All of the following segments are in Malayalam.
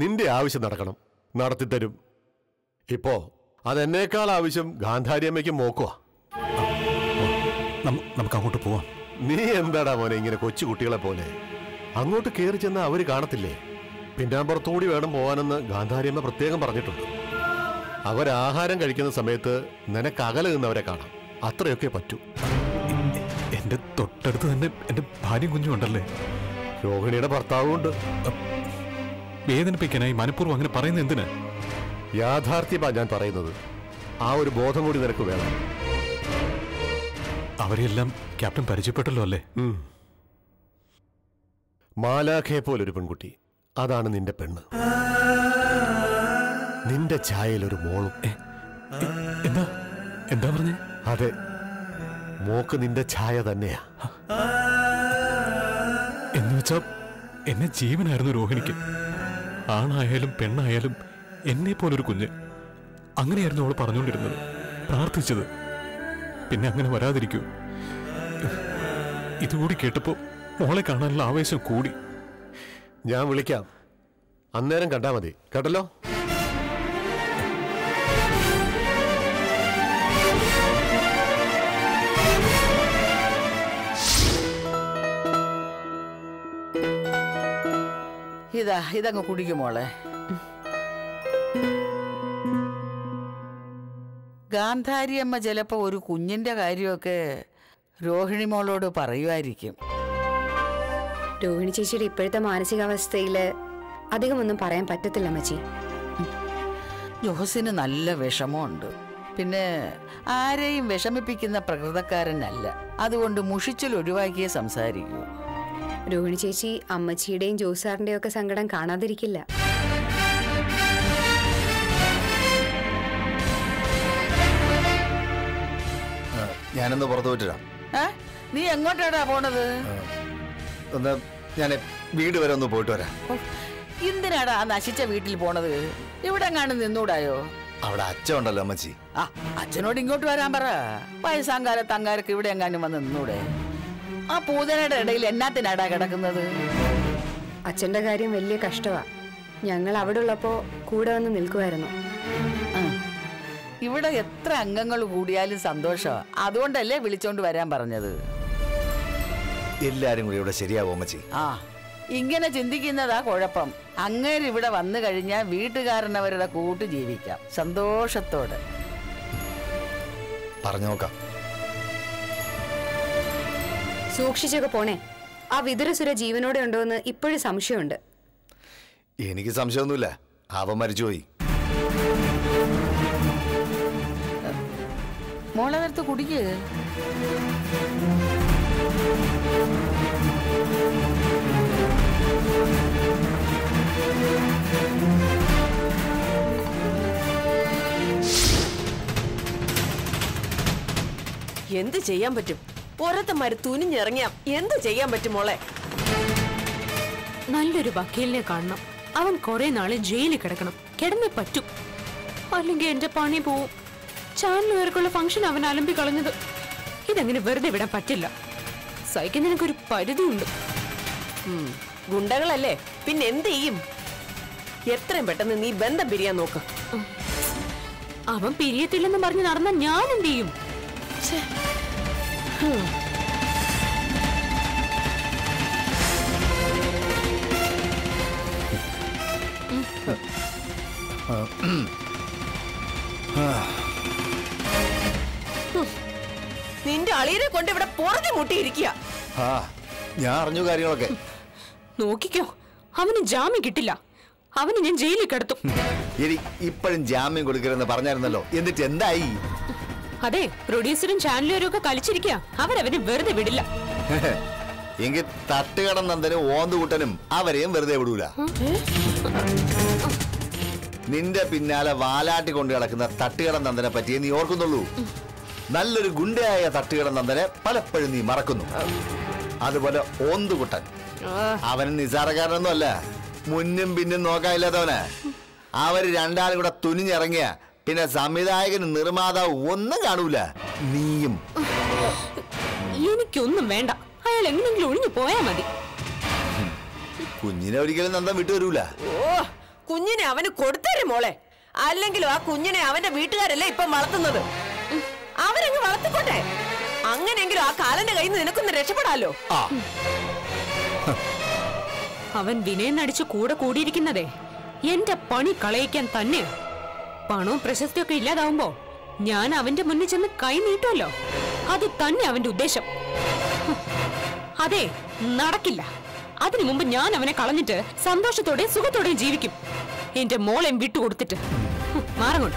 നിന്റെ ആവശ്യം നടക്കണം നടത്തിത്തരും ഇപ്പോ അതെന്നേക്കാൾ ആവശ്യം ഗാന്ധാരിയമ്മയ്ക്ക് മോക്കുവാ നം- നമുക്ക് അങ്ങോട്ട് പോവാം നീ എന്താടാ മോനെ ഇങ്ങനെ കൊച്ചു കുട്ടികളെ പോലെ അങ്ങോട്ട് കയറി ചെന്ന അവര് കാണത്തില്ലേ പിന്നാമ്പുറത്തൂടി വേണം പോവാനെന്ന് ഗാന്ധാരിയമ്മ പ്രത്യേകം പറഞ്ഞിട്ടുണ്ട് അവരാഹാരം കഴിക്കുന്ന സമയത്ത് നിനക്ക് അകലെ നിന്നവരെ കാണാം അത്രയൊക്കെ പറ്റൂ എന്റെ തൊട്ടടുത്ത് തന്നെ എന്റെ ഭാര്യയും കുഞ്ഞും ഉണ്ടല്ലേ രോഹിണിയുടെ ഭർത്താവും ഉണ്ട് വേദനിപ്പിക്കാനായി മനഃപൂർവ്വം അങ്ങനെ പറയുന്നത് എന്തിന് യാഥാർത്ഥ്യമാ ഞാൻ പറയുന്നത് ആ ഒരു ബോധം കൂടി നിനക്ക് വേണം അവരെയെല്ലാം ക്യാപ്റ്റൻ പരിചയപ്പെട്ടല്ലോ അല്ലേ ഉം. മാലാഖയെ പോലൊരു പെൺകുട്ടി അതാണ് നിന്റെ പെണ്ണ് നിന്റെ ഛായയിലൊരു മോളും എ, എന്താ എന്താ പറഞ്ഞേ അതെ മോക്ക് നിന്റെ ഛായ തന്നെയാ എന്ന് വെച്ചാ എന്നെ ജീവനായിരുന്നു രോഹിണിക്ക് ആണായാലും പെണ്ണായാലും എന്നെ പോലൊരു കുഞ്ഞ് അങ്ങനെയായിരുന്നു അവൾ പറഞ്ഞുകൊണ്ടിരുന്നത് പ്രാർത്ഥിച്ചത് പിന്നെ അങ്ങനെ വരാതിരിക്കൂ ഇതുകൂടി കേട്ടപ്പോ മോളെ കാണാനുള്ള ആവേശം കൂടി ഞാൻ വിളിക്കാം അന്നേരം കണ്ടാ മതി കേട്ടല്ലോ ഇതാ ഇതങ്ങ് കുടിക്കും മോളെ ഗാന്ധാരിയമ്മ ചിലപ്പോ ഒരു കുഞ്ഞിന്റെ കാര്യമൊക്കെ രോഹിണി മോളോട് പറയുമായിരിക്കും രോഹിണി ചേച്ചിയുടെ ഇപ്പോഴത്തെ മാനസികാവസ്ഥയില് അധികമൊന്നും പറയാൻ പറ്റത്തില്ല അമ്മച്ചി ജോസിന് നല്ല വിഷമമുണ്ട് പിന്നെ ആരെയും വിഷമിപ്പിക്കുന്ന പ്രകൃതക്കാരനല്ല അതുകൊണ്ട് മുഷിച്ചിൽ ഒഴിവാക്കിയേ സംസാരിക്കൂ രോഹിണി ചേച്ചി അമ്മച്ചിയുടെയും ജോസാറിന്റെയും ഒക്കെ സങ്കടം കാണാതിരിക്കില്ല ഞാനൊന്ന് പുറത്തു പോയിട്ടാ ഏ നീ എങ്ങോട്ടാടാ പോണത് ഒന്ന് ഞാൻ വീട് വരെ ഒന്ന് പോയിട്ട് വരാം ഓ, എന്തിനാടാ ആ നശിച്ച വീട്ടിൽ പോണത് ഇവിടെ എങ്ങാനും നിന്നൂടായോ അവിടെ അച്ഛൻ ഉണ്ടല്ലോ അമ്മച്ചി ആ അച്ഛനോട് ഇങ്ങോട്ട് വരാൻ പറ വയസ്സാങ്കാലത്ത് അങ്ങാരക്ക് ഇവിടെ എങ്ങാനും വന്ന് നിന്നൂടെ ആ പൂതനയുടെ ഇടയിൽ എന്നാത്തിനാടാ കിടക്കുന്നത് അച്ഛന്റെ കാര്യം വലിയ കഷ്ടമാ ഞങ്ങൾ അവിടെ ഉള്ളപ്പോ കൂടെ വന്ന് നിൽക്കുമായിരുന്നു ആ. ഇവിടെ എത്ര അംഗങ്ങൾ കൂടിയാലും സന്തോഷമാ അതുകൊണ്ടല്ലേ വിളിച്ചോണ്ട് വരാൻ പറഞ്ഞത് എല്ലാരും കൂടി ഇവിടെ ശരിയാവും അമ്മച്ചി ആ ഇങ്ങനെ ചിന്തിക്കുന്നതാ കുഴപ്പം അങ്ങേര് ഇവിടെ വന്നു കഴിഞ്ഞാൽ വീട്ടുകാരനവരുടെ കൂട്ട് ജീവിക്കാം സന്തോഷത്തോടെ പറഞ്ഞു നോക്കാം സൂക്ഷിച്ചൊക്കെ പോണേ ആ വിതുരസുര ജീവനോടെ ഉണ്ടോ എന്ന് ഇപ്പോഴും സംശയമുണ്ട് എനിക്ക് സംശയമൊന്നുമില്ല അവൻ മരിച്ചുപോയി മോളെ നേരത്ത് കുടിക്ക് എന്ത് ചെയ്യാൻ പറ്റും പുറത്തമാര് തുനിഞ്ഞിറങ്ങിയ എന്ത് ചെയ്യാൻ പറ്റും മോളെ നല്ലൊരു വക്കീലിനെ കാണണം അവൻ കുറെ നാള് ജയിലിൽ കിടക്കണം കിടന്നേ പറ്റും അല്ലെങ്കിൽ എന്റെ പണി പോവും ചാനലുകാർക്കുള്ള ഫംഗ്ഷൻ അവൻ അലമ്പി കളഞ്ഞത് ഇതങ്ങനെ വെറുതെ വിടാൻ പറ്റില്ല സഹിക്കുന്നതിനൊക്കെ പരിധിയുണ്ട് ഉം, ഗുണ്ടകളല്ലേ പിന്നെ എന്ത് ചെയ്യും എത്രയും പെട്ടെന്ന് നീ ബന്ധം പിരിയാൻ നോക്ക് അവൻ പിരിയത്തില്ലെന്ന് പറഞ്ഞ് നടന്ന ഞാൻ എന്ത് ചെയ്യും നിന്റെ അളിയനെ കൊണ്ട് ഇവിടെ പുറകെ മുട്ടിയിരിക്കുക ആ ഞാൻ അറിഞ്ഞു കാര്യങ്ങളൊക്കെ നോക്കിക്കോ അവന് ജാമ്യം കിട്ടില്ല അവന് ഞാൻ ജയിലിൽ കിടത്തും ഇനി ഇപ്പോഴും ജാമ്യം കൊടുക്കരുതെന്ന് പറഞ്ഞായിരുന്നല്ലോ എന്നിട്ട് എന്തായി അതെ പ്രൊഡ്യൂസറും ചാനലുകാരും ഒക്കെ കളിച്ചിരിക്കുക അവരവനെ വെറുതെ വിടില്ല എങ്കിൽ തട്ടുകടം നന്ദനും ഓന്തുകൂട്ടനും അവരെയും വെറുതെ വിടൂല നിന്റെ പിന്നാലെ വാലാട്ടി കൊണ്ട് കിടക്കുന്ന തട്ടുകടം നന്ദനെ പറ്റിയേ നീ ഓർക്കുന്നുള്ളൂ നല്ലൊരു ഗുണ്ടയായ തട്ടുകടം നന്ദനെ പലപ്പോഴും നീ മറക്കുന്നു അതുപോലെ ഓന്തുകുട്ടൻ അവൻ നിസാരക്കാരനൊന്നും അല്ല മുന്നും പിന്നും നോക്കാനില്ലാത്തവന് അവര് രണ്ടാളും കൂടെ തുനിഞ്ഞിറങ്ങിയ പിന്നെ സംവിധായകനും നിർമ്മാതാവും ഒന്നും കാണൂല നീയും എനിക്കൊന്നും വേണ്ട അയാൾ എങ്ങനെങ്കിലും ഒഴിഞ്ഞു പോയാ മതി കുഞ്ഞിനെ ഒരിക്കലും നന്ദൻ വിട്ടുവരൂല ഓ കുഞ്ഞിനെ അവന് കൊടുത്തരും മോളെ അല്ലെങ്കിലും ആ കുഞ്ഞിനെ അവന്റെ വീട്ടുകാരല്ലേ ഇപ്പൊ വളർത്തുന്നത് ഉം. അവരങ്ങ് വളർത്തിക്കോട്ടെ അങ്ങനെയെങ്കിലും ആ കാലന്റെ കയ്യിൽ നിന്ന് നിനക്കൊന്ന് രക്ഷപ്പെടാലോ ആ അവൻ വിനയം നടിച്ച് കൂടെ കൂടിയിരിക്കുന്നതേ എന്റെ പണി കളയിക്കാൻ തന്നെ പണവും പ്രശസ്തിയൊക്കെ ഇല്ലാതാവുമ്പോ ഞാൻ അവന്റെ മുന്നിൽ ചെന്ന് കൈ നീട്ടുമല്ലോ അത് തന്നെ അവന്റെ ഉദ്ദേശം ഹും. അതെ നടക്കില്ല അതിനു മുമ്പ് ഞാൻ അവനെ കളഞ്ഞിട്ട് സന്തോഷത്തോടെ സുഖത്തോടെയും ജീവിക്കും എന്റെ മോളെയും വിട്ടുകൊടുത്തിട്ട് ഹും, മാറങ്ങോട്ട്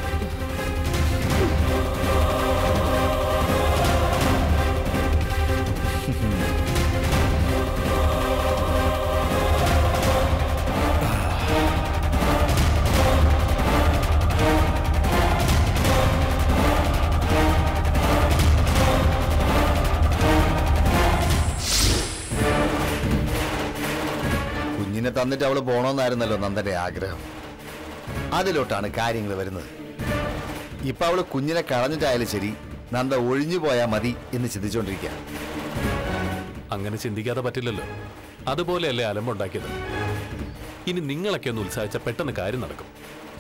കുഞ്ഞിനെ തന്നിട്ട് അവള് പോണോന്നായിരുന്നല്ലോ നന്ദന്റെ ആഗ്രഹം അതിലോട്ടാണ് കാര്യങ്ങൾ വരുന്നത് ഇപ്പൊ അവള് കുഞ്ഞിനെ കളഞ്ഞിട്ടായാലും ശരി നന്ദ ഒഴിഞ്ഞു പോയാ മതി എന്ന് ചിന്തിച്ചുകൊണ്ടിരിക്കുക അങ്ങനെ ചിന്തിക്കാതെ പറ്റില്ലല്ലോ അതുപോലെയല്ലേ അലമ്പുണ്ടാക്കിയത് ഇനി നിങ്ങളൊക്കെ ഒന്ന് ഉത്സാഹിച്ച പെട്ടെന്ന് കാര്യം നടക്കും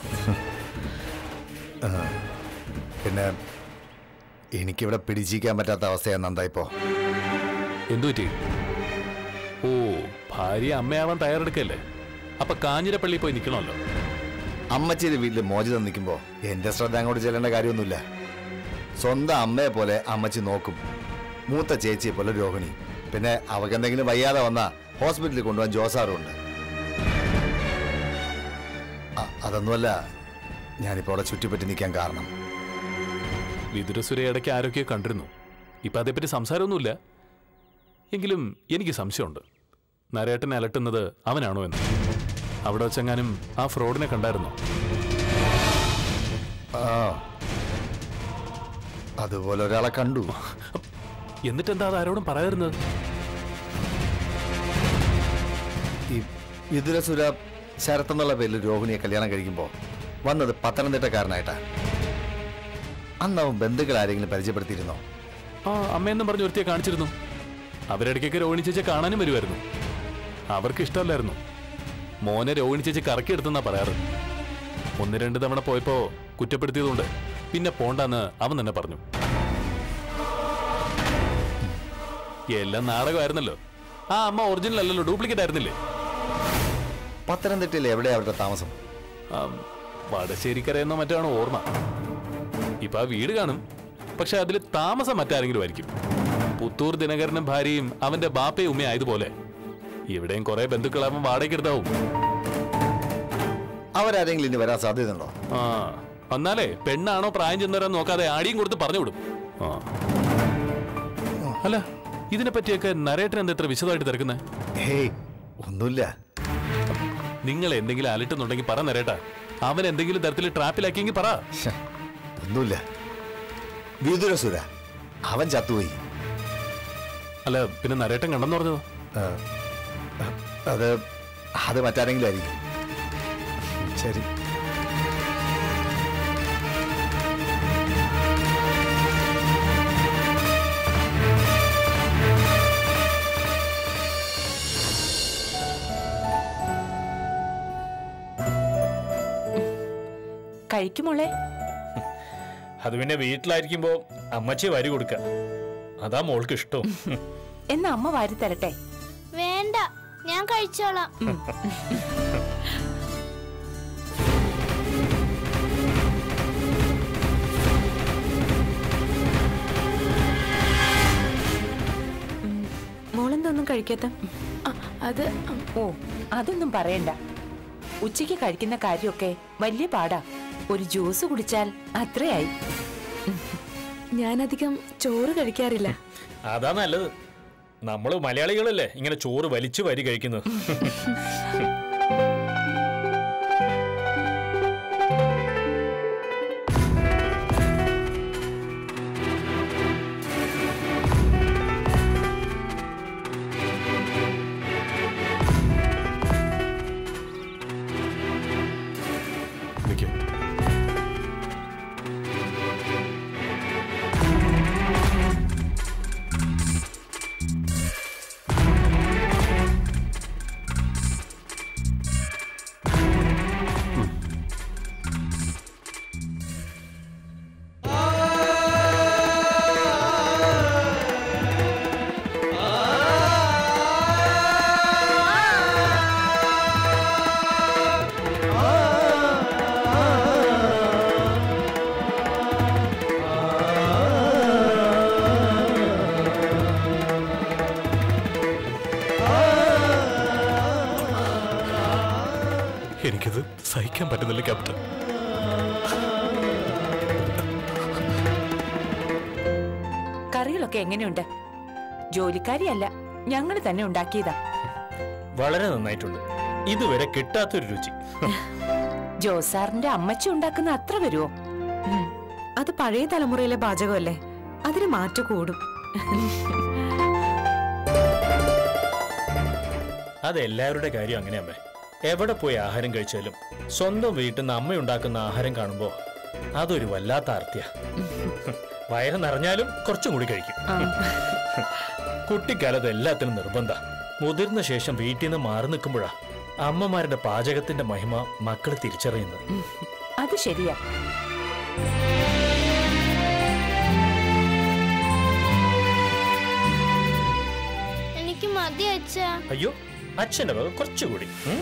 പിന്നെ എനിക്കിവിടെ പിടിച്ചിരിക്കാൻ പറ്റാത്ത അവസ്ഥയാണ് നന്ദ ഇപ്പോ എന്തു പറ്റി ഓ ഭാര്യ അമ്മയാവാൻ തയ്യാറെടുക്കല്ലേ അപ്പൊ കാഞ്ഞിരപ്പള്ളി പോയി നിൽക്കണമല്ലോ അമ്മച്ചിയുടെ വീട്ടിൽ മോചിതം നിൽക്കുമ്പോ എന്റെ ശ്രദ്ധ അങ്ങോട്ട് ചെല്ലേണ്ട കാര്യമൊന്നുമില്ല സ്വന്തം അമ്മയെ പോലെ അമ്മച്ചി നോക്കും മൂത്ത ചേച്ചിയെ പോലെ രോഹിണി പിന്നെ അവൾക്ക് എന്തെങ്കിലും വയ്യാതെ വന്നാ ഹോസ്പിറ്റലിൽ കൊണ്ടുപോകാൻ ജോസാറുണ്ട് അ- അതൊന്നുമല്ല ഞാനിപ്പോ അവിടെ ചുറ്റിപ്പറ്റി നിൽക്കാൻ കാരണം വിതുരസുര ഇടയ്ക്ക് ആരൊക്കെയോ കണ്ടിരുന്നു ഇപ്പൊ അതേപ്പറ്റി സംസാരമൊന്നുമില്ല എങ്കിലും എനിക്ക് സംശയമുണ്ട് നരേട്ടനെ അലട്ടുന്നത് അവനാണോ എന്ന് അവിടെ വെച്ചെങ്ങാനും ആ ഫ്രോഡിനെ കണ്ടായിരുന്നോ ആ അതുപോലെ ഒരാളെ കണ്ടു എന്നിട്ടെന്താ അത് ആരോടും പറയാതിരുന്നത് ഈ വിതുരസുര ശരത്ത് എന്നുള്ള പേരിൽ രോഹിണിയെ കല്യാണം കഴിക്കുമ്പോൾ വന്നത് പത്തനംതിട്ടക്കാരനായിട്ടാ അന്ന് അവൻ ബന്ധുക്കൾ ആരെങ്കിലും പരിചയപ്പെടുത്തിയിരുന്നോ ആ അമ്മയെന്നും പറഞ്ഞ് ഒരുത്തിയെ കാണിച്ചിരുന്നു അവരിടയ്ക്കൊക്കെ രോഹിണി ചേച്ചി കാണാനും വരുമായിരുന്നു അവർക്ക് ഇഷ്ടമല്ലായിരുന്നു മോനെ രോഹിണി ചേച്ചി കറക്കിയെടുത്തെന്നാ പറയാറ് ഒന്ന് രണ്ട് തവണ പോയപ്പോ കുറ്റപ്പെടുത്തിയതുകൊണ്ട് പിന്നെ പോണ്ടാന്ന് അവൻ തന്നെ പറഞ്ഞു എല്ലാം നാടകമായിരുന്നല്ലോ ആ അമ്മ ഒറിജിനൽ അല്ലല്ലോ ഡ്യൂപ്ലിക്കേറ്റ് ആയിരുന്നില്ലേ പത്തനംതിട്ടയിൽ എവിടെയാ അവരുടെ താമസം ആ, വടശ്ശേരിക്കരയെന്നോ മറ്റാണോ ഓർമ്മ ഇപ്പൊ ആ വീട് കാണും പക്ഷെ അതിൽ താമസം മറ്റാരെങ്കിലും ആയിരിക്കും പുത്തൂർ ദിനകരനും ഭാര്യയും അവന്റെ ബാപ്പയും ഉമ്മയും ആയതുപോലെ ഇവിടെയും കുറെ ബന്ധുക്കളാവുമ്പോൾ വാടകയ്ക്കെടുത്താവും അവരാരെങ്കിലും ഇനി വരാൻ സാധ്യതയുണ്ടോ ആ വന്നാലേ പെണ്ണാണോ പ്രായം ചെന്നവരാൻ നോക്കാതെ ആടിയും കൊടുത്ത് പറഞ്ഞു വിടും ആ അല്ല ഇതിനെപ്പറ്റിയൊക്കെ നരേട്ടൻ എന്താ ഇത്ര വിശദമായിട്ട് തിരക്കുന്നത് ഹേയ് ഒന്നുമില്ല നിങ്ങൾ എന്തെങ്കിലും അലട്ടുന്നുണ്ടെങ്കിൽ പറ നരേട്ടാ അവൻ എന്തെങ്കിലും തരത്തിൽ ട്രാപ്പിലാക്കിയെങ്കിൽ പറ ശ്ശെ, ഒന്നുമില്ല വിതുരസുര അവൻ ചത്തുപോയി അല്ല പിന്നെ നരേട്ടൻ കണ്ടെന്ന് പറഞ്ഞതോ ആ, അത് അത് മറ്റാരെങ്കിലും ആയിരിക്കും ശരി കഴിക്കുമോളെ അത് പിന്നെ വീട്ടിലായിരിക്കുമ്പോ അമ്മച്ചി വരി കൊടുക്ക അതാ മോൾക്ക് ഇഷ്ടവും എന്നാ അമ്മ വാരി തരട്ടെ വേണ്ട ഞാൻ കഴിച്ചോളാം മോളെന്തൊന്നും കഴിക്കാത്ത അത് ഓ അതൊന്നും പറയണ്ട ഉച്ചയ്ക്ക് കഴിക്കുന്ന കാര്യമൊക്കെ വലിയ പാടാ ഒരു ജ്യൂസ് കുടിച്ചാൽ അത്രയായി ഞാനധികം ചോറ് കഴിക്കാറില്ല അതാ നല്ലത് നമ്മള് മലയാളികളല്ലേ ഇങ്ങനെ ചോറ് വലിച്ചു വരി കഴിക്കുന്നത് നിൽക്കേ എനിക്കത് സഹിക്കാൻ പറ്റുന്നില്ല ക്യാപ്റ്റൻ കറികളൊക്കെ എങ്ങനെയുണ്ട് ജോലിക്കാരിയല്ല ഞങ്ങൾ തന്നെ ഉണ്ടാക്കിയതാ വളരെ നന്നായിട്ടുണ്ട് ഇതുവരെ കിട്ടാത്തൊരു രുചി ജോസാറിന്റെ അമ്മച്ചി ഉണ്ടാക്കുന്ന അത്ര വരുമോ അത് പഴയ തലമുറയിലെ പാചകമല്ലേ അതിന് മാറ്റം കൂടും അത് എല്ലാവരുടെ കാര്യം അങ്ങനെ അമ്മേ എവിടെ പോയി ആഹാരം കഴിച്ചാലും സ്വന്തം വീട്ടിൽ നിന്ന് അമ്മ ഉണ്ടാക്കുന്ന ആഹാരം കാണുമ്പോൾ അതൊരു വല്ലാത്ത ആർത്തിയ വയറ് നിറഞ്ഞാലും കുറച്ചും കൂടി കഴിക്കും കുട്ടിക്കാലത്ത് എല്ലാത്തിനും നിർബന്ധ മുതിർന്ന ശേഷം വീട്ടിൽ നിന്ന് മാറി നിൽക്കുമ്പോഴാ അമ്മമാരുടെ പാചകത്തിന്റെ മഹിമ മക്കൾ തിരിച്ചറിയുന്നത് അത് ശരിയാ എനിക്ക് മതി അച്ഛാ അയ്യോ അച്ഛന്റെ വക കുറച്ചുകൂടി ഉം?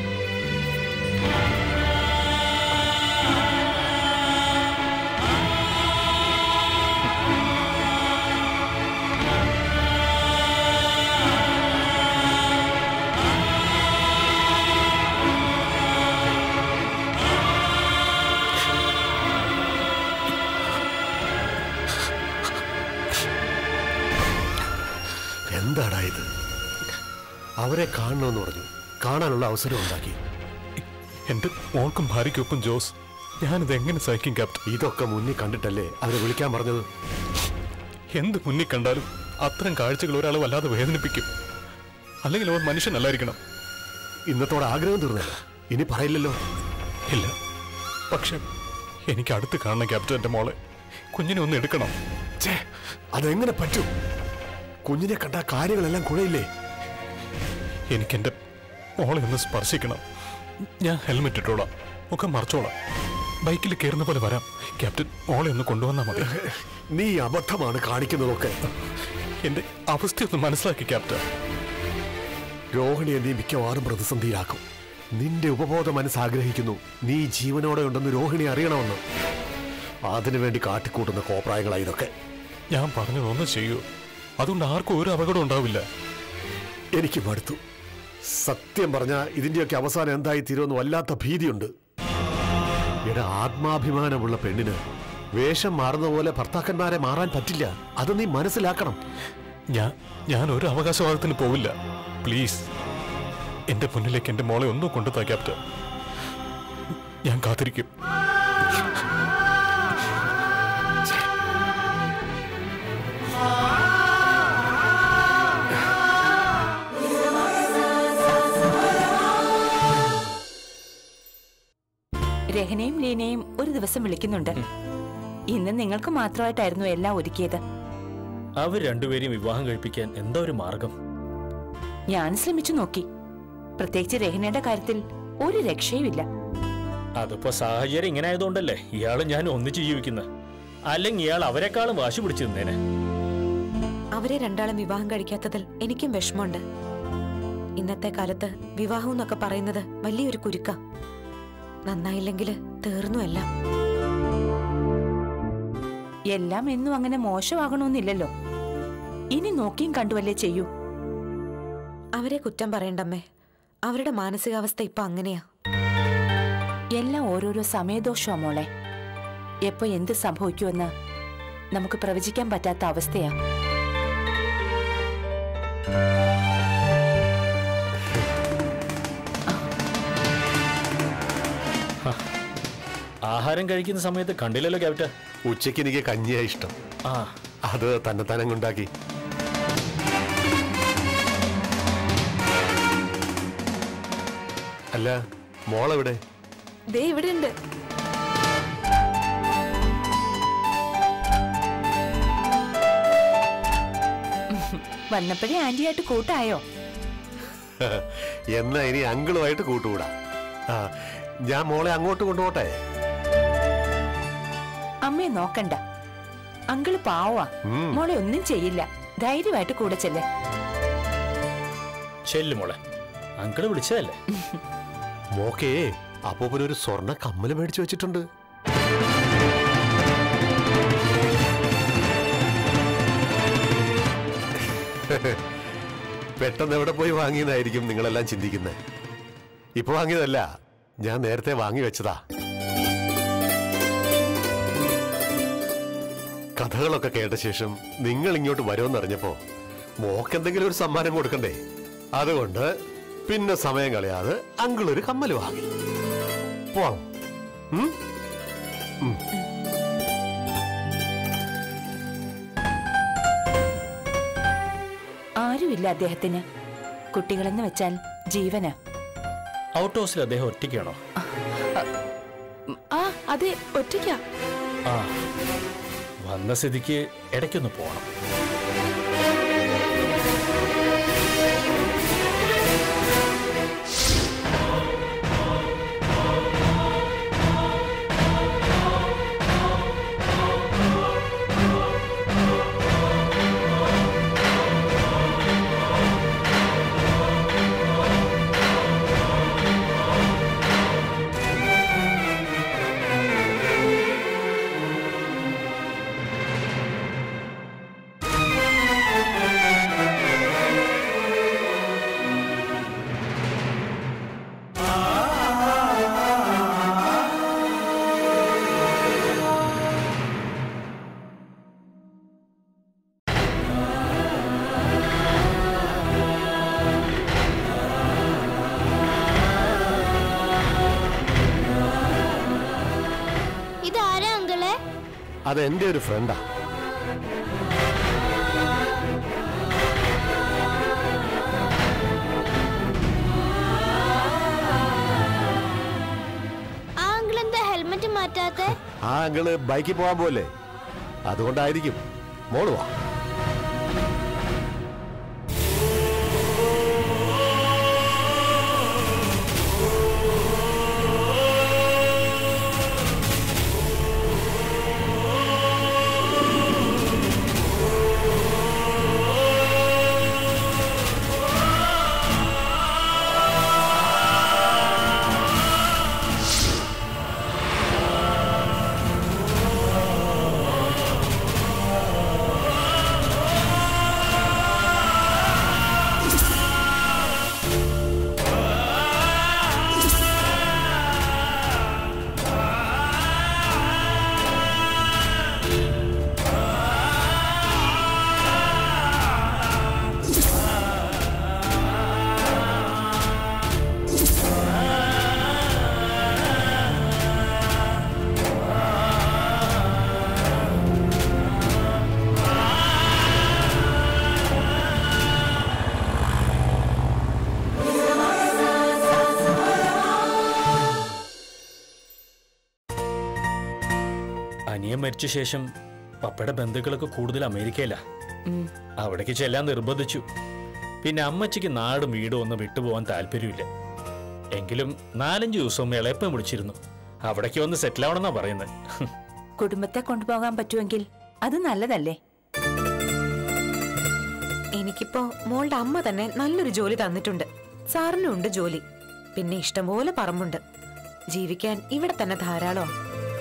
എന്താടാ ഇത് അവരെ കാണണമെന്ന് പറഞ്ഞു കാണാനുള്ള അവസരം ഉണ്ടാക്കി എന്റെ മോൾക്കും ഭാര്യയ്ക്കൊപ്പം ജോസ് ഞാനിത് എങ്ങനെ സഹിക്കും ക്യാപ്റ്റൻ ഇതൊക്കെ മുന്നിൽ കണ്ടിട്ടല്ലേ അവരെ വിളിക്കാൻ പറഞ്ഞത് എന്ത് മുന്നിൽ കണ്ടാലും അത്തരം കാഴ്ചകൾ ഒരാളെ വല്ലാതെ വേദനിപ്പിക്കും അല്ലെങ്കിൽ അവൻ മനുഷ്യനല്ലായിരിക്കണം ഇന്നത്തോടെ ആഗ്രഹം തീർന്നല്ല ഇനി പറയില്ലല്ലോ ഇല്ല പക്ഷെ എനിക്ക് അടുത്ത് കാണണം ക്യാപ്റ്റൻ എന്റെ മോളെ കുഞ്ഞിനെ ഒന്ന് എടുക്കണം ഛേ അതെങ്ങനെ പറ്റും കുഞ്ഞിനെ കണ്ട കാര്യങ്ങളെല്ലാം കുഴയില്ലേ എനിക്ക് എന്റെ മോളെ ഒന്ന് സ്പർശിക്കണം ഞാൻ ഹെൽമെറ്റ് ഇട്ടോളാം മുഖം മറച്ചോളാം ബൈക്കിൽ കയറുന്ന പോലെ വരാം ക്യാപ്റ്റൻ മോളെ ഒന്ന് കൊണ്ടുവന്നാൽ മതി നീ അബദ്ധമാണ് കാണിക്കുന്നതൊക്കെ എന്റെ അവസ്ഥയൊന്ന് മനസ്സിലാക്കി ക്യാപ്റ്റൻ രോഹിണിയെ നീ മിക്കവാറും പ്രതിസന്ധിയിലാക്കും നിന്റെ ഉപബോധ മനസ്സ് ആഗ്രഹിക്കുന്നു നീ ജീവനോടെ ഉണ്ടെന്ന് രോഹിണി അറിയണമെന്ന് അതിനുവേണ്ടി കാട്ടിക്കൂട്ടുന്ന കോപ്രായങ്ങളാ ഇതൊക്കെ ഞാൻ പറഞ്ഞതൊന്ന് ചെയ്യൂ അതുകൊണ്ട് ആർക്കും ഒരു അപകടം ഉണ്ടാവില്ല എനിക്ക് മടുത്തു സത്യം പറഞ്ഞ ഇതിന്റെയൊക്കെ അവസാനം എന്തായി തീരുമെന്ന് വല്ലാത്ത ഭീതിയുണ്ട് എടാ ആത്മാഭിമാനമുള്ള പെണ്ണിന് വേഷം മാറുന്ന പോലെ ഭർത്താക്കന്മാരെ മാറാൻ പറ്റില്ല അത് നീ മനസ്സിലാക്കണം ഞാൻ ഞാൻ ഒരു അവകാശവാദത്തിന് പോവില്ല പ്ലീസ് എന്റെ മുന്നിലേക്ക് എന്റെ മോളെ ഒന്നും കൊണ്ടുതാ ക്യാപ്റ്റൻ ഞാൻ കാത്തിരിക്കും രഹനയും ലീനയും ഒരു ദിവസം വിളിക്കുന്നുണ്ട് ഇന്ന് നിങ്ങൾക്ക് മാത്രമായിട്ടായിരുന്നു എല്ലാം ഒരുക്കിയത് അവർ രണ്ടുപേരെയും വിവാഹം കഴിപ്പിക്കാൻ എന്താ ഒരു മാർഗം ഞാൻ ശ്രമിച്ചു നോക്കി പ്രത്യേകിച്ച് രഹനയുടെ കാര്യത്തിൽ ഒരു രക്ഷയുമില്ല അതിപ്പോ സാഹചര്യം ഇങ്ങനെ ആയതുകൊണ്ടല്ലേ ഇയാളും ഞാൻ ഒന്നിച്ച് ജീവിക്കുന്നത് അല്ലെങ്കിൽ ഇയാൾ അവരെക്കാളും വാശി പിടിച്ചു നിന്നേനെ അവരെ രണ്ടാളും വിവാഹം കഴിക്കാത്തതിൽ എനിക്കും വിഷമമുണ്ട് ഇന്നത്തെ കാലത്ത് വിവാഹം എന്നൊക്കെ പറയുന്നത് വലിയൊരു കുരുക്ക നന്നായില്ലെങ്കിൽ തീർന്നു എല്ലാം എല്ലാം എന്നും അങ്ങനെ മോശമാകണമെന്നില്ലല്ലോ ഇനി നോക്കിയും കണ്ടുവല്ലേ ചെയ്യൂ അവരെ കുറ്റം പറയണ്ടമ്മേ അവരുടെ മാനസികാവസ്ഥ ഇപ്പൊ അങ്ങനെയാ എല്ലാം ഓരോരോ സമയദോഷമാ മോളെ എപ്പോ എന്ത് സംഭവിക്കുമെന്ന് നമുക്ക് പ്രവചിക്കാൻ പറ്റാത്ത അവസ്ഥയാ ആഹാരം കഴിക്കുന്ന സമയത്ത് കണ്ടില്ലല്ലോ ക്യാപ്റ്റൻ ഉച്ചയ്ക്ക് എനിക്ക് കഞ്ഞിയാ ഇഷ്ടം ആ അത് തന്നെ തന്നെ ഉണ്ടാക്കി അല്ല മോളെവിടെ ദേ ഇവിടെ ഉണ്ട് വന്നപ്പോഴേ ആന്റിയായിട്ട് കൂട്ടായോ എന്നാ ഇനി അങ്കിളുമായിട്ട് കൂട്ടുകൂടാ ആ ഞാൻ മോളെ അങ്ങോട്ട് കൊണ്ടുപോട്ടെ അമ്മയെ നോക്കണ്ട അങ്കിള് പാവാ ഉം. മോളെ ഒന്നും ചെയ്യില്ല ധൈര്യമായിട്ട് കൂടെ ചെല്ലേ ചെല്ലു മോളെ അങ്കിള് വിളിച്ചതല്ലേ മോക്കേ അപ്പൂപ്പനൊരു സ്വർണ്ണ കമ്മല് മേടിച്ചു വെച്ചിട്ടുണ്ട് പെട്ടെന്ന് എവിടെ പോയി വാങ്ങിയതായിരിക്കും നിങ്ങളെല്ലാം ചിന്തിക്കുന്നത് ഇപ്പൊ വാങ്ങിയതല്ല ഞാൻ നേരത്തെ വാങ്ങി വെച്ചതാ കഥകളൊക്കെ കേട്ട ശേഷം നിങ്ങൾ ഇങ്ങോട്ട് വരുമെന്നറിഞ്ഞപ്പോ മോക്ക് എന്തെങ്കിലും ഒരു സമ്മാനം കൊടുക്കണ്ടേ അതുകൊണ്ട് പിന്നെ സമയം കളയാതെ അങ്കിൾ ഒരു കമ്മൽ വാങ്ങി പോവാം ഉം? ഉം. ആരുമില്ല അദ്ദേഹത്തിന് കുട്ടികളെന്ന് വെച്ചാൽ ജീവനാ ഔട്ട് ഹൗസിൽ അദ്ദേഹം ഒറ്റയ്ക്കാണോ ആ അതെ ഒറ്റയ്ക്കാ ആ വന്ന സ്ഥിതിക്ക് ഇടയ്ക്കൊന്ന് പോണം ഇതാരാ അങ്കിളെ അത് എന്റെ ഒരു ഫ്രണ്ടാ ആ അങ്കിൾ എന്താ ഹെൽമെറ്റ് മാറ്റാത്തെ ആ അങ്കിള് ബൈക്കിൽ പോകാൻ പോലെ അതുകൊണ്ടായിരിക്കും മോള് വാ അനിയൻ മരിച്ച ശേഷം പപ്പയുടെ ബന്ധുക്കളൊക്കെ കൂടുതൽ അമേരിക്കയിലാ അവിടേക്ക് ചെല്ലാൻ നിർബന്ധിച്ചു പിന്നെ അമ്മച്ചിക്ക് നാടും വീടും ഒന്നും വിട്ടുപോകാൻ താല്പര്യമില്ല എങ്കിലും നാലഞ്ച് ദിവസം ഇളയപ്പം വിളിച്ചിരുന്നു അവിടേക്ക് വന്ന് സെറ്റിൽ ആവണമെന്നാ പറയുന്നത് കുടുംബത്തെ കൊണ്ടുപോകാൻ പറ്റുമെങ്കിൽ അത് നല്ലതല്ലേ എനിക്കിപ്പോ മോളുടെ അമ്മ തന്നെ നല്ലൊരു ജോലി തന്നിട്ടുണ്ട് സാറിനും ഉണ്ട് ജോലി പിന്നെ ഇഷ്ടംപോലെ പറമ്പുണ്ട് ജീവിക്കാൻ ഇവിടെ തന്നെ ധാരാളം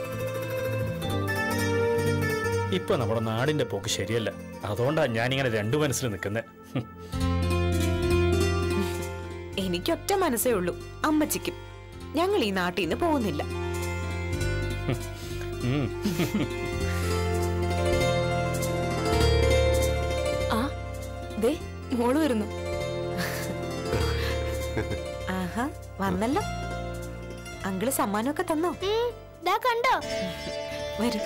ഇപ്പൊ നമ്മുടെ നാടിന്റെ പോക്ക് ശരിയല്ല അതുകൊണ്ടാ ഞാനിങ്ങനെ രണ്ടു മനസ്സിൽ നിൽക്കുന്നത് എനിക്കൊറ്റ മനസ്സേ ഉള്ളൂ അമ്മച്ചിക്കും ഞങ്ങൾ ഈ നാട്ടിൽ നിന്ന് പോകുന്നില്ല ആ ദേ മോള് വരുന്നു ആഹാ വന്നല്ലോ അങ്കിള് സമ്മാനമൊക്കെ തന്നോ ഉം, ദാ കണ്ടോ വരും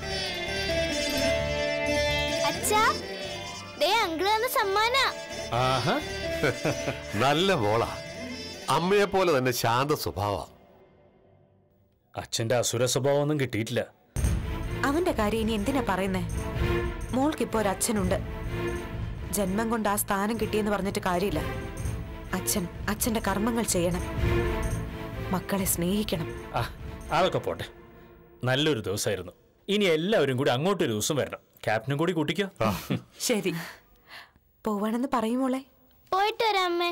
അച്ഛാ ദേ അങ്കിൾ തന്ന സമ്മാന ആഹാ നല്ല മോളാ അമ്മയെ പോലെ തന്നെ ശാന്ത സ്വഭാവ അച്ഛന്റെ അസുര സ്വഭാവമൊന്നും കിട്ടിയിട്ടില്ല അവന്റെ കാര്യം ഇനി എന്തിനാ പറയുന്നേ മോൾക്കിപ്പോ ഒരു അച്ഛനുണ്ട് ജന്മം കൊണ്ട് ആ സ്ഥാനം കിട്ടിയെന്ന് പറഞ്ഞിട്ട് കാര്യമില്ല അച്ഛൻ അച്ഛന്റെ കർമ്മങ്ങൾ ചെയ്യണം മക്കളെ സ്നേഹിക്കണം ആ അതൊക്കെ പോട്ടെ നല്ലൊരു ദിവസമായിരുന്നു ഇനി എല്ലാവരും കൂടി അങ്ങോട്ടൊരു ദിവസം വരണം ക്യാപ്റ്റനും കൂടി കൂട്ടിക്കോ ശരി പോവാണെന്ന് പറയുമോളെ പോയിട്ട് വരാം അമ്മേ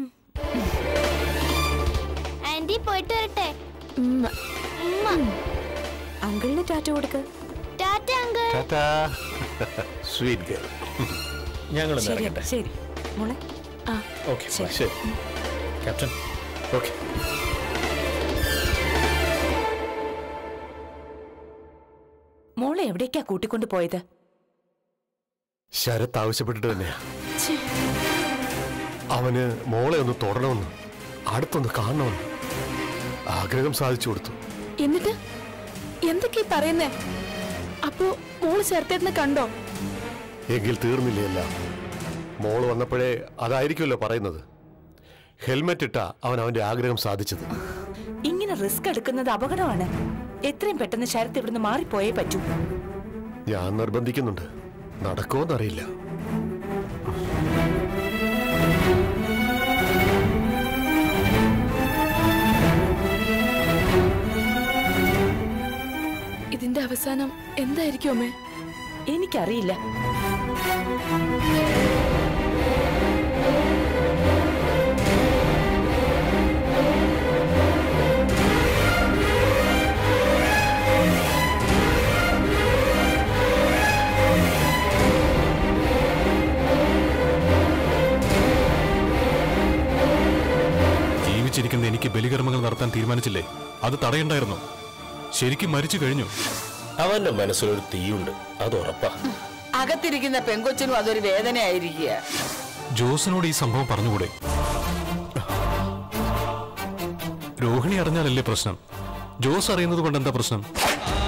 ആന്റി പോയിട്ട് വരട്ടെ ഉമ്മ അങ്കിളിന് ടാറ്റ കൊടുക്ക് tata uncle tata sweet girl ഞങ്ങൾ ശരി ഇറങ്ങട്ടെ ശരി മോളെ ആ ഓക്കെ ശരി. ശരി ക്യാപ്റ്റൻ ഓക്കെ എവിടേക്കാ കൂട്ടിക്കൊണ്ടു പോയത് ശരത്ത് ആവശ്യപ്പെട്ടിട്ട് തന്നെയാ അവന് മോളെ ഒന്ന് തൊടണമെന്ന് അടുത്തൊന്ന് കാണണമെന്ന് ആഗ്രഹം സാധിച്ചു കൊടുത്തു എന്നിട്ട് എന്തൊക്കെയാ പറയുന്നേ അപ്പോ മോള് ചേർത്തേന്ന് കണ്ടോ എങ്കിൽ തീർന്നില്ലേ എല്ലാം മോള് വന്നപ്പോഴേ അതായിരിക്കുമല്ലോ പറയുന്നത് ഹെൽമെറ്റ് ഇട്ടാ അവൻ അവന്റെ ആഗ്രഹം സാധിച്ചത് ഇങ്ങനെ റിസ്ക് എടുക്കുന്നത് അപകടമാണ് എത്രയും പെട്ടെന്ന് ശരത്ത് ഇവിടുന്ന് മാറിപ്പോയേ പറ്റൂ ഞാൻ നിർബന്ധിക്കുന്നുണ്ട് നടക്കുമോന്നറിയില്ല ഇതിന്റെ അവസാനം എന്തായിരിക്കും അമ്മേ എനിക്കറിയില്ല ജീവിച്ചിരിക്കുന്ന എനിക്ക് ബലികർമ്മങ്ങൾ നടത്താൻ തീരുമാനിച്ചില്ലേ അത് തടയണ്ടായിരുന്നു ശരിക്കും മരിച്ചു കഴിഞ്ഞു അവന്റെ മനസ്സിലൊരു തീയുണ്ട് അത് ഉറപ്പാ അകത്തിരിക്കുന്ന പെങ്കൊച്ചിനും അതൊരു വേദനയായിരിക്കുക ജോസിനോട് ഈ സംഭവം പറഞ്ഞുകൂടെ രോഹിണി അറിഞ്ഞാലല്ലേ പ്രശ്നം ജോസ് അറിയുന്നത് കൊണ്ട് എന്താ പ്രശ്നം